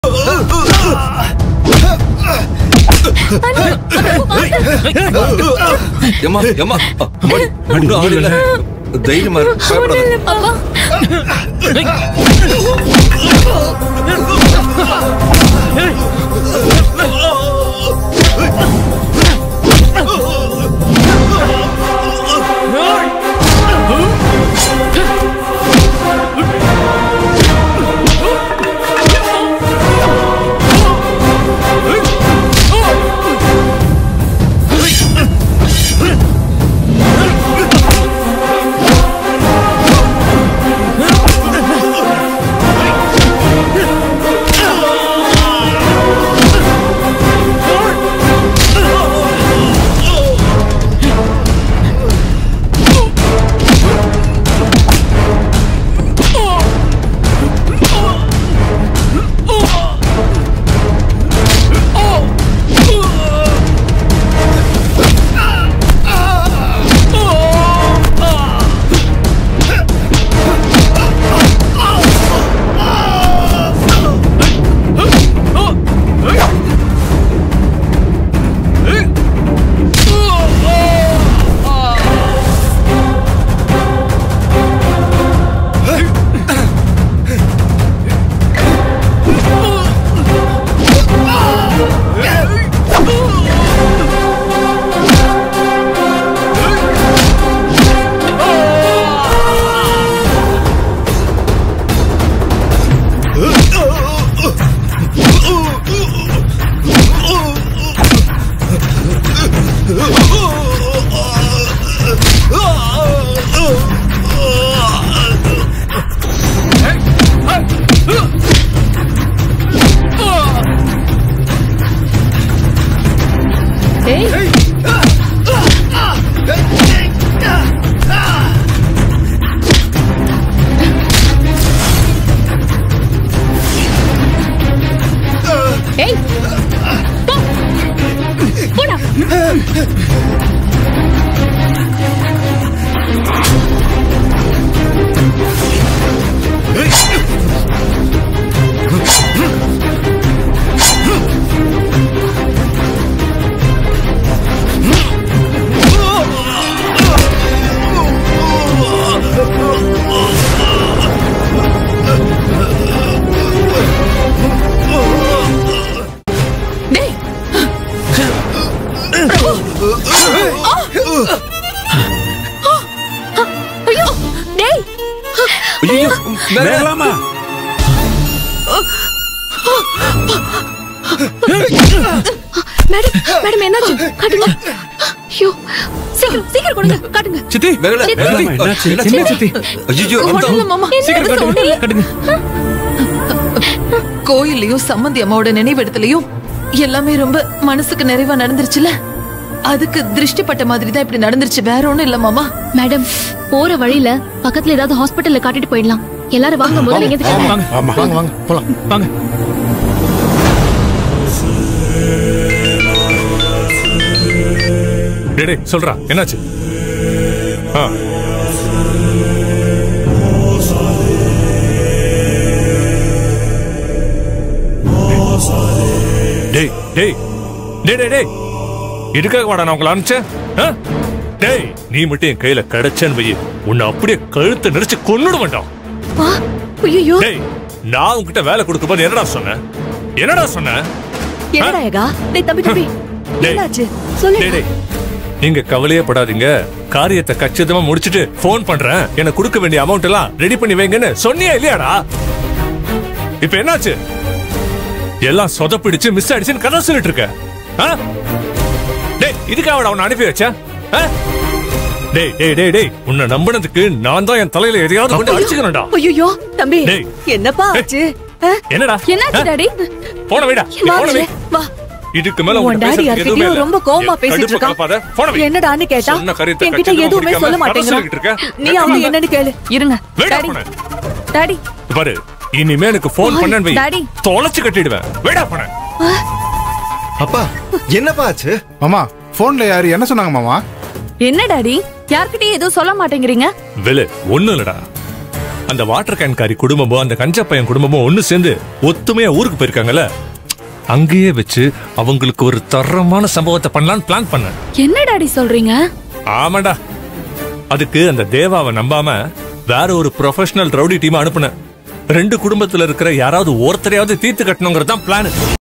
ஏம்மா ஏம்மா ஒன்றும் ஆள் இல்ல தைரியமா இரு, பயப்படாத அப்பா ஏய் ஏய் போ போடா டேய் ஐயோ டேய் ஐயோ மேல வேகலாமா மேடம் மேடம் என்னாச்சு காட்டுங்க ஐயோ சீக்கிரம் சீக்கிரம் கொடுங்க காட்டுங்க சித்தி வெங்கல வேகலாமா என்னாச்சு என்ன சித்தி ஐயோ ஒண்ணும் இல்ல மாமா சீக்கிரம் என்ன காட்டுங்க ஒண்ணும் இல்ல காட்டுங்க கோயில்லையும் சம்மந்தி அம்மாவோட நினைவிடத்துலயும் எல்லாமே ரொம்ப மனசுக்கு நிறைவா நடந்துருச்சுல அதுக்கு திருஷ்டி பட்ட மாதிரி தான் இப்படி நடந்துருச்சு வேற ஒண்ணும் இல்ல மாமா மேடம் போற வழியில பக்கத்துல ஏதாவது ஹாஸ்பிடல்ல காட்டிட்டு போயிடலாம் எல்லாரும் வாங்க முதல்ல இங்க இருந்து கிளம்புங்க. வாங்க ஆமா வாங்க வாங்க போலாம் வாங்க டேய், டேய் சொல்றா என்னாச்சு ஆ டேய் டேய் டேய் டேய் டேய் இதுக்காக வாடா நான் உங்களை அனுப்பிச்சேன் ஆ? டேய் நீ மட்டும் என் கையில கிடைச்சேன்னு வை உன்னை அப்படியே கழுத்தை நெரிச்சு கொன்னுட வேண்டாம் வா ஐயோ டேய் நான் உன்கிட்ட வேலை கொடுக்கும்போது என்னடா சொன்னேன் என்னடா சொன்னேன் என்னடா ஏகா டேய் தம்பி தம்பி டேய். என்னாச்சு டேய் சொல்லு டேய் நீங்க கவலையே படாதீங்க காரியத்தை கச்சிதமா முடிச்சிட்டு ஃபோன் பண்றேன் எனக்கு கொடுக்க வேண்டிய அமௌண்ட் எல்லாம் ரெடி பண்ணி வைங்கன்னு சொன்னியா இல்லையாடா இப்ப என்னாச்சு எல்லாம் சொதப்பிடிச்சு மிஸ் ஆயிடுச்சுன்னு கதை சொல்லிட்டு இருக்க ஆ? டேய் இதுக்காக அவனை அனுப்பி வச்ச ஆ? டேய் டேய் டேய் டேய் உன்னை நம்பினதுக்கு நான் தான் என் தலையில எதையாவது கொண்டு அடிச்சுக்கணும்டா ஐயோ தம்பி டேய். என்னப்பா ஆச்சு ஆ? என்னடா என்னாச்சு ஆ? டாடி போன வைடா நீ வா, போன வை வா இதுக்கு மேல உன் உன்கிட்ட டாடி பேசுறதுக்கு எதுவுமே யார்கிட்டயும் இல்ல. ரொம்ப கோவமா என் பேசிட்டு கடுப்பை கலப்பாத. போன வை. இருக்கான் என்னடான்னு கேட்டா சொன்ன காரியத்தை என்கிட்ட கச்சிதமா எதுவுமே முடிக்காம சொல்ல கதை சொல்லிக்கிட்டு இருக்க. மாட்டேங்கிறான் நீ அவனு வெக்கமா என்னன்னு கேளு இருங்க வேடா டாடி போன. டாடி பாரு இனிமே எனக்கு போன் ஓய், பண்ணேன்னு வை டாடி. தொலைச்சு கட்டிடுவேன் வேடா போன அப்பா என்னப்பா ஆச்சு மாமா போன்ல யாரு என்ன சொன்னாங்க மாமா என்ன டாடி யார்கிட்டயும் எதுவும் சொல்ல மாட்டேங்கிறீங்க வெளு ஒண்ணும் இல்லடா அந்த வாட்டர் கேன்காரி குடும்பமும் அந்த கஞ்சா பையன் குடும்பமும் ஒண்ணு சேர்ந்து ஒத்துமையா ஊருக்கு போயிருக்காங்கல்ல அங்கேயே வச்சு அவங்களுக்கு ஒரு தரமான சம்பவத்தை பண்ணலாம்னு பிளான் பண்ணேன் என்ன டாடி சொல்றீங்க ஆமாடா அதுக்கு அந்த தேவாவை நம்பாம வேற ஒரு ப்ரொஃபஷனல் ரவுடி டீம் அனுப்புனேன் ரெண்டு குடும்பத்துல இருக்கிற யாராவது ஒருத்தரையாவது தீர்த்து கட்டணுங்கிறது தான் பிளான்